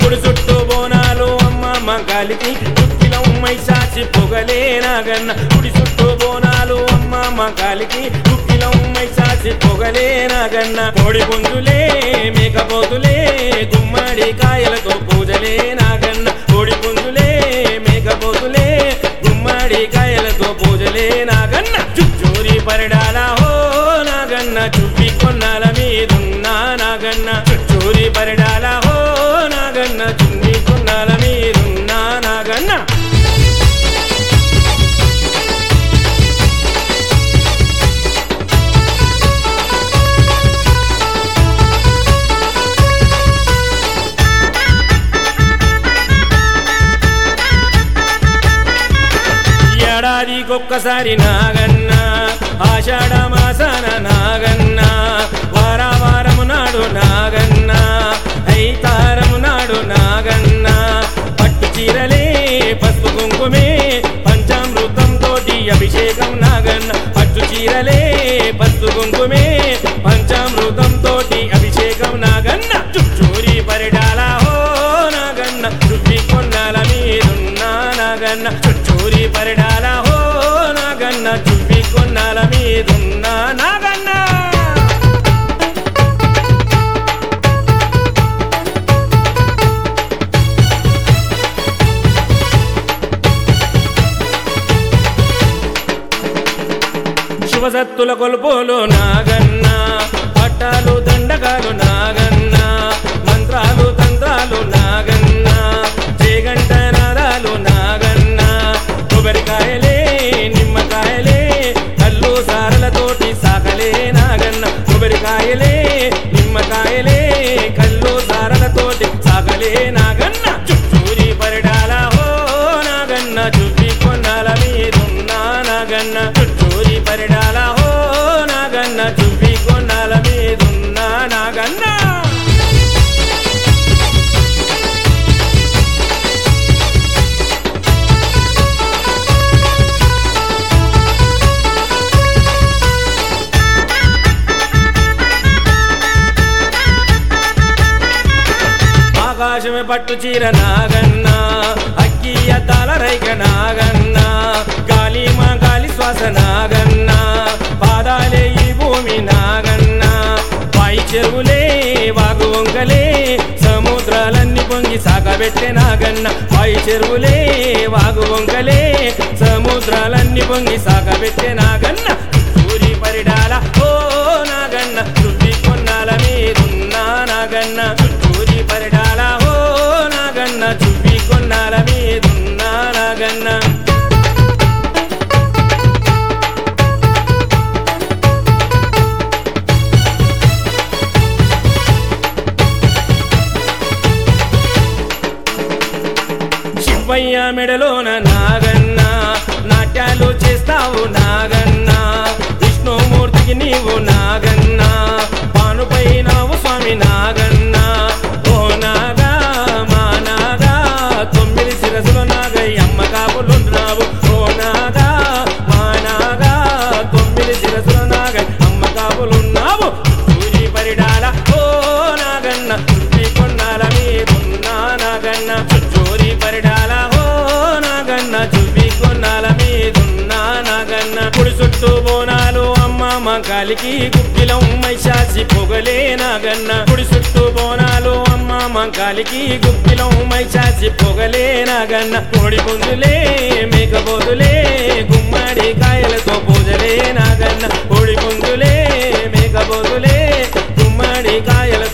గుడి చుట్టూ బోనాలు అమ్మ మంగాలికి దుఃఖిలం మైసాచి పొగలే నాగన్న గుడి చుట్టూ బోనాలు అమ్మ మంగాలికి దుఃఖిలం మైసాచి పొగలే నాగన్న కోడి పుంజులే మేకపోతులే గుమ్మడి కాయలతో పూజలే నాగన్న కోడి పుంజులే మేకపోతులే గుమ్మడి కాయలతో పూజలే నాగన్న చుట్టూరి పరిడాల హో నాగన్న చుప్పి కొన్నాల మీదున్నా నాగన్న చుట్టూరి పరిడాల హో నాగన్న చున్ని కొన్నాల మీదున్నా నాగన్న ఏడాదికొక్కసారి నాగన్న ఆషాఢ మాసాన నాగన్న వార వారము నాడు నాగన్న ఐతారము నాడు నాగన్న పట్టు చీరలే పసుపు కుంకుమే పంచామృతం తోటి అభిషేకం నాగన్న పట్టు చీరలే పసుపు కుంకుమే పంచామృతం తోటి అభిషేకం నాగన్న చుట్టూరి పరిడాల హో నాగన్న చుట్టి కొన్నాల మీదున్నా నాగన్న చుట్టూరి పరిడాల హో నాగన్న చుట్టి కొన్నాల మీదున్నా నాగన్న శివసత్తుల కొలుపులు నాగన్న పట్టాలు దండగాలు నాగన్న మంత్రాలు తంత్రాలు నాగన్న చేగంట నాదాలు నాగన్న కొబ్బరికాయలే నిమ్మకాయలే కళ్ళు సారలతోటి సాకలే నాగన్న కొబ్బరికాయలే నిమ్మకాయలే కళ్ళు సారలతోటి సాకలే నాగన్న చుట్టూరి పరిడాల హో నాగన్న చుట్టి కొన్నాల మీదున్నా నాగన్న చుట్టూరి పరిడాల హో నాగన్న చుప్పి కొన్నాల మీదున్నా నాగన్న ఆకాశమే పట్టు చీర నాగన్న అక్కియ తల రైక నాగన్న గాలి మా గాలి శ్వాస నాగన్న పాదాలే ఈ భూమి నాగన్న పాయి చెరువులే వాగు వంకలే సముద్రాలన్నీ పొంగి సాగబెట్టే నాగన్న పాయి చెరువులే వాగు వంకలే సముద్రాలన్నీ పొంగి సాగబెట్టే నాగన్న సూరి పరిడాల ఓ నాగన్న శుద్ధి కొన్నాల మీదున్నా నాగన్న చుట్టూరి పరిడాల ఓ నాగన్న చుప్పి కొన్నాల మీదున్నా నాగన్న శివయ్య మెడలోన నాగన్న నాట్యాలు చేస్తావు నాగన్న విష్ణుమూర్తికి నీవు నాగన్న పానుపై నావు స్వామి నాగన్న ఓ నాగా మా నాగా తొమ్మిది శిరసులు నాగయ్యమ్మ కాపులున్నావు ఓ నాగా మా నాగా తొమ్మిది శిరసులు నాగయ్యమ్మ కాపులున్నావు సూరి పరిడాల ఓ నాగన్న చుట్టి కొన్నాల మీదున్నా నాగన్న చుట్టూరి పరిడాల ఓ నాగన్న చుప్పి కొన్నాల మీదున్నా నాగన్న కుడి చుట్టూ బోనాలు అమ్మ మంకాలికి గుప్పిలం మైశాసి పొగలే నాగన్న కుడి చుట్టూ బోనాలు అమ్మ మంకాలికి గుప్పిలం మైశాసి పొగలే నాగన్న కోడి పుంజులే మేకపోతులే గుమ్మడి కాయలతో పూజలే నాగన్న కోడి పుంజులే మేకపోతులే గుమ్మడి కాయలతో